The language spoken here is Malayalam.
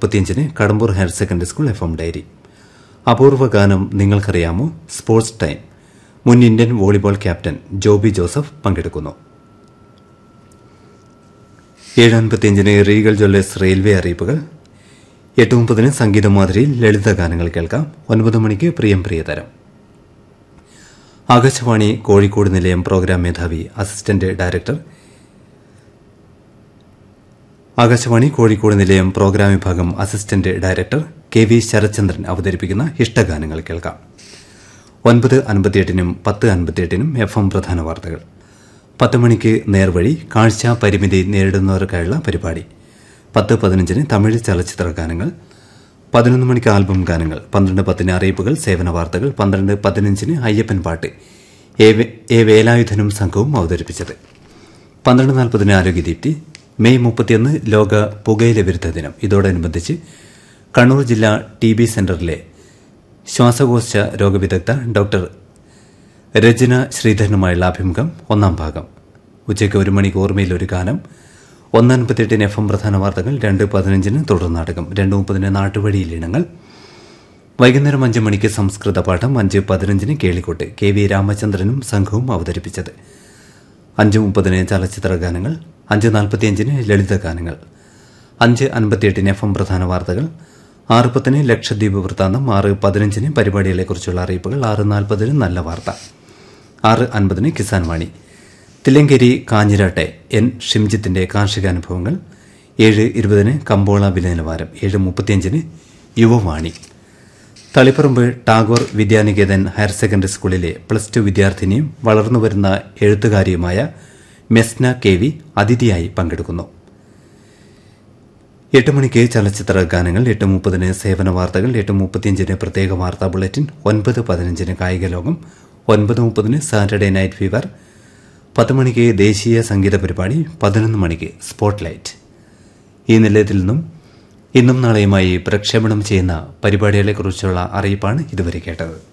മുപ്പത്തിയഞ്ചിന് Kadambur higher secondary school F M diary അപൂർവ ഗാനം നിങ്ങൾക്കറിയാമോ സ്പോർട്സ് ടൈം മുൻ Indian volleyball captain Joby Joseph പങ്കെടുക്കുന്നു ഏഴ് അൻപത്തിയഞ്ചിന് റീഗൽ ജ്വല്ലേഴ്സ് റെയിൽവേ അറിയിപ്പുകൾ എട്ട് മുപ്പതിന് സംഗീതമാതിരിയിൽ ലളിത ഗാനങ്ങൾ കേൾക്കാം ഒൻപത് മണിക്ക് പ്രിയം പ്രിയതരം ആകാശവാണി കോഴിക്കോട് നിലയം പ്രോഗ്രാം മേധാവി അസിസ്റ്റന്റ് ഡയറക്ടർ ആകാശവാണി കോഴിക്കോട് നിലയം പ്രോഗ്രാം വിഭാഗം assistant director K V Sarathchandran അവതരിപ്പിക്കുന്ന ഇഷ്ടഗാനങ്ങൾ കേൾക്കാം ഒൻപത് അൻപത്തിയെട്ടിനും പത്ത് അൻപത്തിയെട്ടിനും എഫ് എം പ്രധാന വാർത്തകൾ പത്ത് മണിക്ക് നേർവഴി കാഴ്ച പരിമിതി നേരിടുന്നവർക്കായുള്ള പരിപാടി പത്ത് പതിനഞ്ചിന് തമിഴ് ചലച്ചിത്ര ഗാനങ്ങൾ പതിനൊന്ന് മണിക്ക് ആൽബം ഗാനങ്ങൾ പന്ത്രണ്ട് പത്തിന് അറിയിപ്പുകൾ സേവന വാർത്തകൾ പന്ത്രണ്ട് പതിനഞ്ചിന് അയ്യപ്പൻ പാട്ട് എ വേ- എ വേലായുധനും സംഘവും അവതരിപ്പിച്ചത് പന്ത്രണ്ട് നാൽപ്പതിന് ആരോഗ്യദീപ്തി മെയ് മുപ്പത്തിയൊന്ന് ലോക പുകയില വിരുദ്ധ ദിനം ഇതോടനുബന്ധിച്ച് കണ്ണൂർ ജില്ലാ ടി ബി സെന്ററിലെ ശ്വാസകോശ രോഗവിദഗ്ധ ഡോക്ടർ രചന ശ്രീധരനുമായുള്ള അഭിമുഖം ഒന്നാം ഭാഗം ഉച്ചയ്ക്ക് ഒരു മണിക്ക് ഓർമ്മയിൽ ഒരു ഗാനം ഒന്നൻപത്തിയെട്ടിന് എഫ് എം പ്രധാന വാർത്തകൾ രണ്ട് പതിനഞ്ചിന് തുടർ നാടകം രണ്ട് മുപ്പതിന് നാട്ടുവഴിയിൽ ഇനങ്ങൾ വൈകുന്നേരം അഞ്ച് മണിക്ക് സംസ്കൃത പാഠം അഞ്ച് പതിനഞ്ചിന് കേളിക്കോട്ട് കെ വി രാമചന്ദ്രനും സംഘവും അവതരിപ്പിച്ചത് അഞ്ച് മുപ്പതിന് ചലച്ചിത്ര ഗാനങ്ങൾ അഞ്ച് നാൽപ്പത്തിയഞ്ചിന് ലളിത ഗാനങ്ങൾ അഞ്ച് അൻപത്തിയെട്ടിന് എഫ് എം പ്രധാന വാർത്തകൾ ആറ് പത്തിന് ലക്ഷദ്വീപ് വൃത്താന്തം ആറ് പതിനഞ്ചിന് പരിപാടികളെക്കുറിച്ചുള്ള അറിയിപ്പുകൾ ആറ് നാൽപ്പതിന് നല്ല വാർത്ത ആറ് അൻപതിന് കിസാൻ വാണി തില്ലങ്കേരി കാഞ്ഞിരാട്ടെ എൻ ഷിംജിത്തിന്റെ കാർഷികാനുഭവങ്ങൾ ഏഴ് ഇരുപതിന് കമ്പോള വില നിലവാരം ഏഴ് മുപ്പത്തിയഞ്ചിന് യുവവാണി തളിപ്പറമ്പ് ടാഗോർ വിദ്യാനികേതൻ ഹയർ സെക്കൻഡറി സ്കൂളിലെ പ്ലസ് ടു വിദ്യാർത്ഥിനിയും വളർന്നുവരുന്ന എഴുത്തുകാരിയുമായ മെസ്ന കെ വി അതിഥിയായി പങ്കെടുക്കുന്നു എട്ട് മണിക്ക് ചലച്ചിത്ര ഗാനങ്ങൾ എട്ട് മുപ്പതിന് സേവന വാർത്തകൾ എട്ട് മുപ്പത്തിയഞ്ചിന് പ്രത്യേക വാർത്താ ബുള്ളറ്റിൻ ഒൻപത് പതിനഞ്ചിന് കായിക ലോകം ഒൻപത് മുപ്പതിന് സാറ്റർഡേ നൈറ്റ് ഫീവർ പത്ത് മണിക്ക് ദേശീയ സംഗീത പരിപാടി പതിനൊന്ന് മണിക്ക് സ്പോട്ട്ലൈറ്റ് ഈ നിലയത്തിൽ നിന്നും ഇന്നും നാളെയുമായി പ്രക്ഷേപണം ചെയ്യുന്ന പരിപാടികളെക്കുറിച്ചുള്ള അറിയിപ്പാണ് ഇതുവരെ കേട്ടത്